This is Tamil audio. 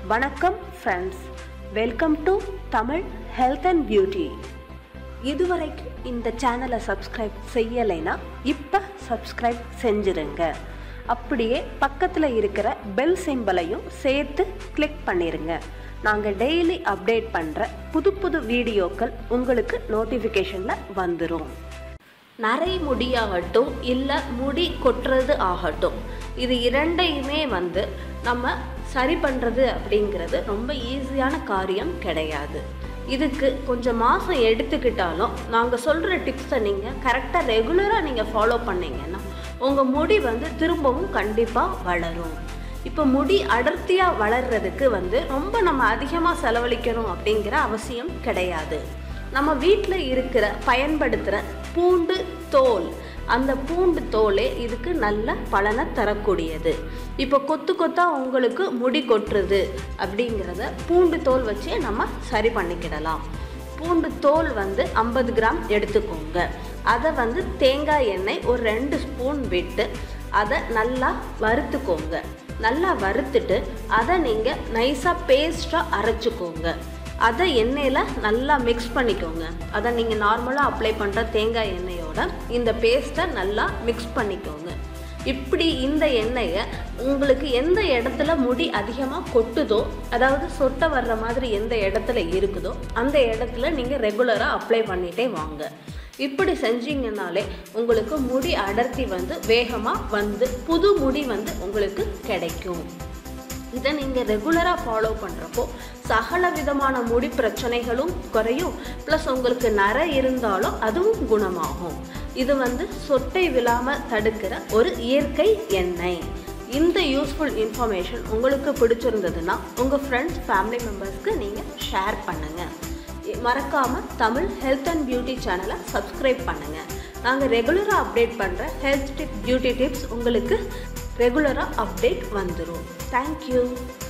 வணக்கம் friends welcome to Tamil health and beauty இதுவரைக்கும் இந்த சேனலை சப்ஸ்கிரைப் செய்யலைன்னா இப்போ சப்ஸ்கிரைப் செஞ்சிருங்க அப்படியே பக்கத்தில் இருக்கிற பெல் சிம்பலையும் சேர்த்து கிளிக் பண்ணிடுங்க நாங்கள் டெய்லி அப்டேட் பண்ணுற புது புது வீடியோக்கள் உங்களுக்கு நோட்டிஃபிகேஷனில் வந்துடும் நரை முடியாகட்டும் இல்லை முடி கொட்டுறது ஆகட்டும் இது இரண்டையுமே வந்து நம்ம சரி பண்ணுறது அப்படிங்கிறது ரொம்ப ஈஸியான காரியம் கிடையாது இதுக்கு கொஞ்சம் மாதம் எடுத்துக்கிட்டாலும் நாங்கள் சொல்கிற டிப்ஸை நீங்கள் கரெக்டாக ரெகுலராக நீங்கள் ஃபாலோ பண்ணீங்கன்னா உங்கள் முடி வந்து திரும்பவும் கண்டிப்பாக வளரும் இப்போ முடி அடர்த்தியாக வளர்றதுக்கு வந்து ரொம்ப நம்ம அதிகமாக செலவழிக்கணும் அப்படிங்கிற அவசியம் கிடையாது நம்ம வீட்டில் இருக்கிற பயன்படுத்துகிற பூண்டு தோல் அந்த பூண்டு தோலே இதுக்கு நல்ல பலனை தரக்கூடியது இப்போ கொத்து கொத்தா உங்களுக்கு முடி கொட்டுறது அப்படிங்கிறத பூண்டு தோல் வச்சு நம்ம சரி பண்ணிக்கிடலாம் பூண்டு தோல் வந்து ஐம்பது கிராம் எடுத்துக்கோங்க அதை வந்து தேங்காய் எண்ணெய் ஒரு ரெண்டு ஸ்பூன் விட்டு அதை நல்லா வறுத்துக்கோங்க நல்லா வறுத்துட்டு அதை நீங்கள் நைஸாக பேஸ்ட்டாக அரைச்சிக்கோங்க அதை எண்ணெயில் நல்லா மிக்ஸ் பண்ணிக்கோங்க அதை நீங்கள் நார்மலாக அப்ளை பண்ணுற தேங்காய் எண்ணெயோட இந்த பேஸ்ட்டை நல்லா மிக்ஸ் பண்ணிக்கோங்க இப்படி இந்த எண்ணெயை உங்களுக்கு எந்த இடத்துல முடி அதிகமாக கொட்டுதோ அதாவது சொட்ட வர்ற மாதிரி எந்த இடத்துல இருக்குதோ அந்த இடத்துல நீங்கள் ரெகுலராக அப்ளை பண்ணிகிட்டே வாங்க இப்படி செஞ்சீங்கனாலே உங்களுக்கு முடி அடர்த்தி வந்து வேகமாக வந்து புது முடி வந்து உங்களுக்கு கிடைக்கும் இதை நீங்கள் ரெகுலராக ஃபாலோ பண்ணுறப்போ சகல விதமான முடி பிரச்சனைகளும் குறையும் ப்ளஸ் உங்களுக்கு நர இருந்தாலும் அதுவும் குணமாகும் இது வந்து சொட்டை விழாமல் தடுக்கிற ஒரு இயற்கை எண்ணெய் இந்த யூஸ்ஃபுல் இன்ஃபர்மேஷன் உங்களுக்கு பிடிச்சிருந்ததுன்னா உங்கள் ஃப்ரெண்ட்ஸ் ஃபேமிலி மெம்பர்ஸ்க்கு நீங்கள் ஷேர் பண்ணுங்கள் மறக்காமல் தமிழ் ஹெல்த் அண்ட் பியூட்டி சேனலை சப்ஸ்கிரைப் பண்ணுங்கள் நாங்கள் ரெகுலராக அப்டேட் பண்ணுற ஹெல்த் டிப் பியூட்டி டிப்ஸ் உங்களுக்கு ரெகுலராக அப்டேட் வந்துடும் தேங்க்யூ